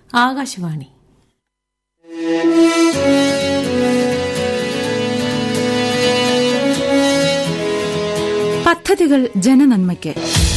ആകാശവാണി പദ്ധതികൾ ജനനന്മയ്ക്ക്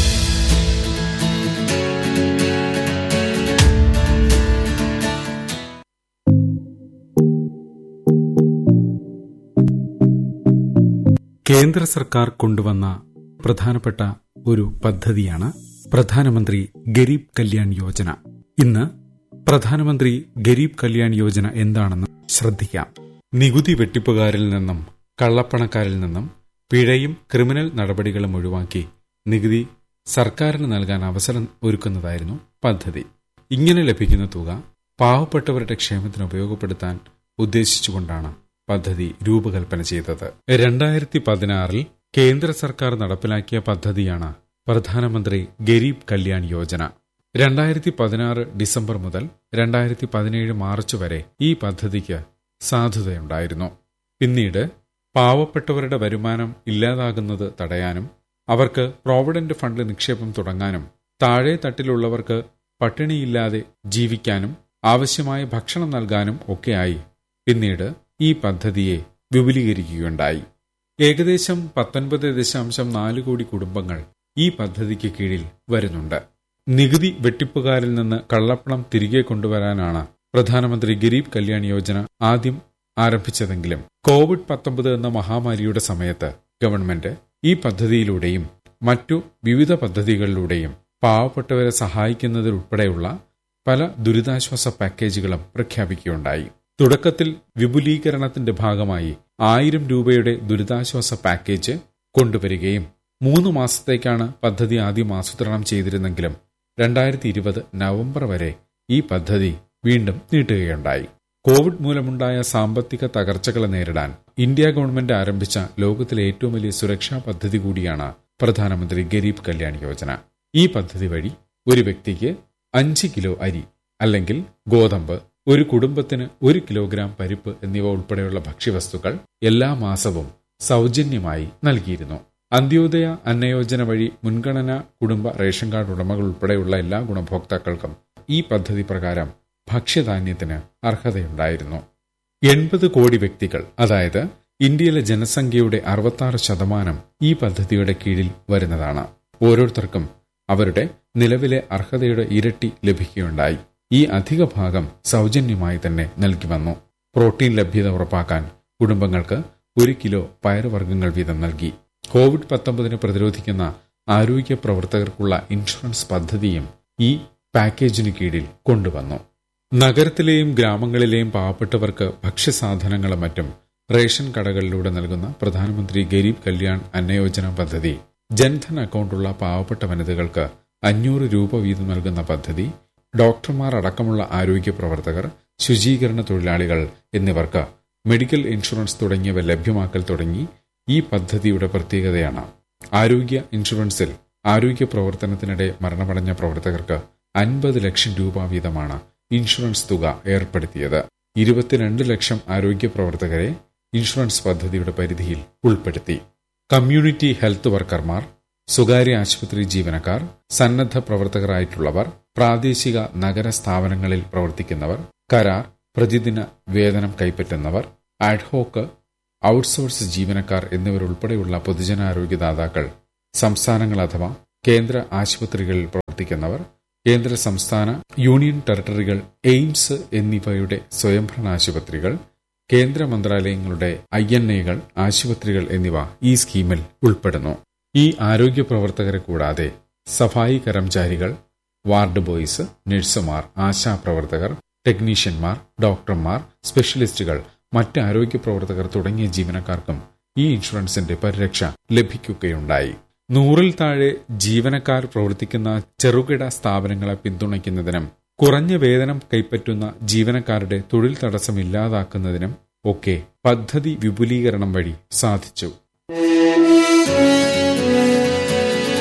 കേന്ദ്ര സർക്കാർ കൊണ്ടുവന്ന പ്രധാനപ്പെട്ട ഒരു പദ്ധതിയാണ് പ്രധാനമന്ത്രി ഗരീബ് കല്യാൺ യോജന ഇന്ന് പ്രധാനമന്ത്രി ഗരീബ് കല്യാൺ യോജന എന്താണെന്ന് ശ്രദ്ധിക്കാം നികുതി വെട്ടിപ്പുകാരിൽ നിന്നും കള്ളപ്പണക്കാരിൽ നിന്നും പിഴയും ക്രിമിനൽ നടപടികളും ഒഴിവാക്കി നികുതി സർക്കാരിന് നൽകാൻ അവസരം ഒരുക്കുന്നതായിരുന്നു പദ്ധതി ഇങ്ങനെ ലഭിക്കുന്ന തുക പാവപ്പെട്ടവരുടെ ക്ഷേമത്തിന് ഉപയോഗപ്പെടുത്താൻ ഉദ്ദേശിച്ചുകൊണ്ടാണ് പദ്ധതി രൂപകൽപ്പന ചെയ്തത് രണ്ടായിരത്തി പതിനാറിൽ കേന്ദ്ര സർക്കാർ നടപ്പിലാക്കിയ പദ്ധതിയാണ് പ്രധാനമന്ത്രി ഗരീബ് കല്യാൺ യോജന രണ്ടായിരത്തി പതിനാറ് ഡിസംബർ മുതൽ രണ്ടായിരത്തി പതിനേഴ് മാർച്ച് വരെ ഈ പദ്ധതിക്ക് സാധുതയുണ്ടായിരുന്നു പിന്നീട് പാവപ്പെട്ടവരുടെ വരുമാനം ഇല്ലാതാകുന്നത് തടയാനും അവർക്ക് പ്രോവിഡന്റ് ഫണ്ട് നിക്ഷേപം തുടങ്ങാനും താഴെ തട്ടിലുള്ളവർക്ക് പട്ടിണിയില്ലാതെ ജീവിക്കാനും ആവശ്യമായ ഭക്ഷണം നൽകാനും ഒക്കെയായി പിന്നീട് ഈ പദ്ധതിയെ വിപുലീകരിക്കുകയുണ്ടായി ഏകദേശം പത്തൊൻപത് ദശാംശം നാല് കോടി കുടുംബങ്ങൾ ഈ പദ്ധതിക്ക് കീഴിൽ വരുന്നുണ്ട് നികുതി വെട്ടിപ്പുകാരിൽ നിന്ന് കള്ളപ്പണം തിരികെ കൊണ്ടുവരാനാണ് പ്രധാനമന്ത്രി ഗരീബ് കല്യാൺ യോജന ആദ്യം ആരംഭിച്ചതെങ്കിലും കോവിഡ് പത്തൊമ്പത് എന്ന മഹാമാരിയുടെ സമയത്ത് ഗവൺമെന്റ് ഈ പദ്ധതിയിലൂടെയും മറ്റു വിവിധ പദ്ധതികളിലൂടെയും പാവപ്പെട്ടവരെ സഹായിക്കുന്നതിലുൾപ്പെടെയുള്ള പല ദുരിതാശ്വാസ പാക്കേജുകളും പ്രഖ്യാപിക്കുകയുണ്ടായി തുടക്കത്തിൽ വിപുലീകരണത്തിന്റെ ഭാഗമായി ആയിരം രൂപയുടെ ദുരിതാശ്വാസ പാക്കേജ് കൊണ്ടുവരികയും മൂന്ന് മാസത്തേക്കാണ് പദ്ധതി ആദ്യം ആസൂത്രണം ചെയ്തിരുന്നെങ്കിലും രണ്ടായിരത്തി ഇരുപത് നവംബർ വരെ ഈ പദ്ധതി വീണ്ടും നീട്ടുകയുണ്ടായി കോവിഡ് മൂലമുണ്ടായ സാമ്പത്തിക തകർച്ചകളെ നേരിടാൻ ഇന്ത്യ ഗവൺമെന്റ് ആരംഭിച്ച ലോകത്തിലെ ഏറ്റവും വലിയ സുരക്ഷാ പദ്ധതി കൂടിയാണ് പ്രധാനമന്ത്രി ഗരീബ് കല്യാൺ യോജന ഈ പദ്ധതി വഴി ഒരു വ്യക്തിക്ക് അഞ്ച് കിലോ അരി അല്ലെങ്കിൽ ഗോതമ്പ് ഒരു കുടുംബത്തിന് ഒരു കിലോഗ്രാം പരിപ്പ് എന്നിവ ഉൾപ്പെടെയുള്ള ഭക്ഷ്യവസ്തുക്കൾ എല്ലാ മാസവും സൗജന്യമായി നൽകിയിരുന്നു അന്ത്യോദയ അന്നയോജന വഴി മുൻഗണന കുടുംബ റേഷൻ കാർഡ് ഉടമകൾ ഉൾപ്പെടെയുള്ള എല്ലാ ഗുണഭോക്താക്കൾക്കും ഈ പദ്ധതി പ്രകാരം ഭക്ഷ്യധാന്യത്തിന് അർഹതയുണ്ടായിരുന്നു എൺപത് കോടി വ്യക്തികൾ അതായത് ഇന്ത്യയിലെ ജനസംഖ്യയുടെ അറുപത്തി ശതമാനം ഈ പദ്ധതിയുടെ കീഴിൽ വരുന്നതാണ് ഓരോരുത്തർക്കും അവരുടെ നിലവിലെ അർഹതയുടെ ഇരട്ടി ലഭിക്കുകയുണ്ടായി ഈ അധിക ഭാഗം സൗജന്യമായി തന്നെ നൽകി വന്നു പ്രോട്ടീൻ ലഭ്യത ഉറപ്പാക്കാൻ കുടുംബങ്ങൾക്ക് ഒരു കിലോ പയറുവർഗ്ഗങ്ങൾ വീതം നൽകി കോവിഡ് പത്തൊമ്പതിനെ പ്രതിരോധിക്കുന്ന ആരോഗ്യ പ്രവർത്തകർക്കുള്ള ഇൻഷുറൻസ് പദ്ധതിയും ഈ പാക്കേജിന് കീഴിൽ കൊണ്ടുവന്നു നഗരത്തിലെയും ഗ്രാമങ്ങളിലെയും പാവപ്പെട്ടവർക്ക് ഭക്ഷ്യസാധനങ്ങളും മറ്റും റേഷൻ കടകളിലൂടെ നൽകുന്ന പ്രധാനമന്ത്രി ഗരീബ് കല്യാൺ അന്നയോജന പദ്ധതി ജൻധൻ അക്കൗണ്ടുള്ള പാവപ്പെട്ട വനിതകൾക്ക് അഞ്ഞൂറ് രൂപ വീതം നൽകുന്ന പദ്ധതി ഡോക്ടർമാർ അടക്കമുള്ള ആരോഗ്യ പ്രവർത്തകർ ശുചീകരണ തൊഴിലാളികൾ എന്നിവർക്ക് മെഡിക്കൽ ഇൻഷുറൻസ് തുടങ്ങിയവ ലഭ്യമാക്കൽ തുടങ്ങി ഈ പദ്ധതിയുടെ പ്രത്യേകതയാണ് ആരോഗ്യ ഇൻഷുറൻസിൽ ആരോഗ്യ പ്രവർത്തനത്തിനിടെ മരണമടഞ്ഞ പ്രവർത്തകർക്ക് അൻപത് ലക്ഷം രൂപ വീതമാണ് ഇൻഷുറൻസ് തുക ഏർപ്പെടുത്തിയത് ഇരുപത്തിരണ്ട് ലക്ഷം ആരോഗ്യ പ്രവർത്തകരെ ഇൻഷുറൻസ് പദ്ധതിയുടെ പരിധിയിൽ ഉൾപ്പെടുത്തി കമ്മ്യൂണിറ്റി ഹെൽത്ത് വർക്കർമാർ സ്വകാര്യ ആശുപത്രി ജീവനക്കാർ സന്നദ്ധ പ്രവർത്തകരായിട്ടുള്ളവർ പ്രാദേശിക നഗര സ്ഥാപനങ്ങളിൽ പ്രവർത്തിക്കുന്നവർ കരാർ പ്രതിദിന വേതനം കൈപ്പറ്റുന്നവർ ആഡ്ഹോക്ക് ഔട്ട്സോഴ്സ് ജീവനക്കാർ എന്നിവരുൾപ്പെടെയുള്ള പൊതുജനാരോഗ്യദാതാക്കൾ സംസ്ഥാനങ്ങൾ അഥവാ കേന്ദ്ര ആശുപത്രികളിൽ പ്രവർത്തിക്കുന്നവർ കേന്ദ്ര സംസ്ഥാന യൂണിയൻ ടെറിട്ടറികൾ എയിംസ് എന്നിവയുടെ സ്വയംഭരണ ആശുപത്രികൾ കേന്ദ്ര മന്ത്രാലയങ്ങളുടെ ഐ എൻ എകൾ ആശുപത്രികൾ എന്നിവ ഈ സ്കീമിൽ ഉൾപ്പെടുന്നു ഈ ആരോഗ്യ പ്രവർത്തകരെ കൂടാതെ സഫായി കർമ്മചാരികൾ വാർഡ് ബോയ്സ് നഴ്സുമാർ ആശാപ്രവർത്തകർ ടെക്നീഷ്യന്മാർ ഡോക്ടർമാർ സ്പെഷ്യലിസ്റ്റുകൾ മറ്റ് ആരോഗ്യ പ്രവർത്തകർ തുടങ്ങിയ ജീവനക്കാർക്കും ഈ ഇൻഷുറൻസിന്റെ പരിരക്ഷ ലഭിക്കുകയുണ്ടായി നൂറിൽ താഴെ ജീവനക്കാർ പ്രവർത്തിക്കുന്ന ചെറുകിട സ്ഥാപനങ്ങളെ പിന്തുണയ്ക്കുന്നതിനും കുറഞ്ഞ വേതനം കൈപ്പറ്റുന്ന ജീവനക്കാരുടെ തൊഴിൽ തടസ്സം ഇല്ലാതാക്കുന്നതിനും ഒക്കെ പദ്ധതി വിപുലീകരണം വഴി സാധിച്ചു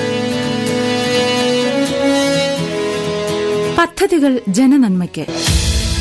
പദ്ധതികൾ ജനനന്മയ്ക്ക്